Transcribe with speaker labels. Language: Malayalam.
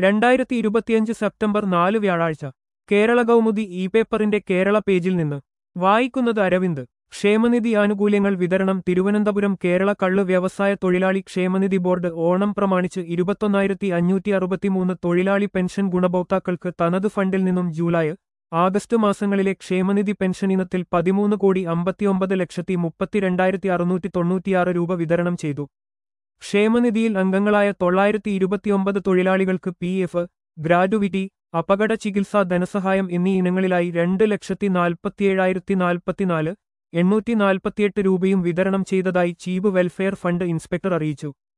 Speaker 1: രണ്ടായിരത്തി ഇരുപത്തിയഞ്ച് സെപ്റ്റംബർ നാല് വ്യാഴാഴ്ച കേരള കൗമുദി ഇ പേപ്പറിന്റെ കേരള പേജിൽ നിന്ന് വായിക്കുന്നത് അരവിന്ദ് ക്ഷേമനിധി ആനുകൂല്യങ്ങൾ വിതരണം തിരുവനന്തപുരം കേരള കള്ള് വ്യവസായ തൊഴിലാളി ക്ഷേമനിധി ബോർഡ് ഓണം പ്രമാണിച്ച് ഇരുപത്തൊന്നായിരത്തി അഞ്ഞൂറ്റി അറുപത്തിമൂന്ന് തൊഴിലാളി പെൻഷൻ ഗുണഭോക്താക്കൾക്ക് തനത് ഫണ്ടിൽ നിന്നും ജൂലൈ ആഗസ്റ്റ് മാസങ്ങളിലെ ക്ഷേമനിധി പെൻഷൻ ഇനത്തിൽ പതിമൂന്ന് കോടി അമ്പത്തിയൊമ്പത് ലക്ഷത്തി മുപ്പത്തിരണ്ടായിരത്തി അറുന്നൂറ്റി തൊണ്ണൂറ്റിയാറ് രൂപ വിതരണം ചെയ്തു ക്ഷേമനിധിയിൽ അംഗങ്ങളായ തൊള്ളായിരത്തി ഇരുപത്തിയൊമ്പത് തൊഴിലാളികൾക്ക് പി എഫ് ഗ്രാറ്റുവിറ്റി അപകട ചികിത്സാ ധനസഹായം എന്നീ ഇനങ്ങളിലായി രണ്ട് ലക്ഷത്തി നാൽപ്പത്തിയേഴായിരത്തി നാൽപ്പത്തിനാല് എണ്ണൂറ്റി നാൽപ്പത്തിയെട്ട് രൂപയും വിതരണം ചെയ്തതായി ചീഫ് വെൽഫെയർ ഫണ്ട് ഇൻസ്പെക്ടർ അറിയിച്ചു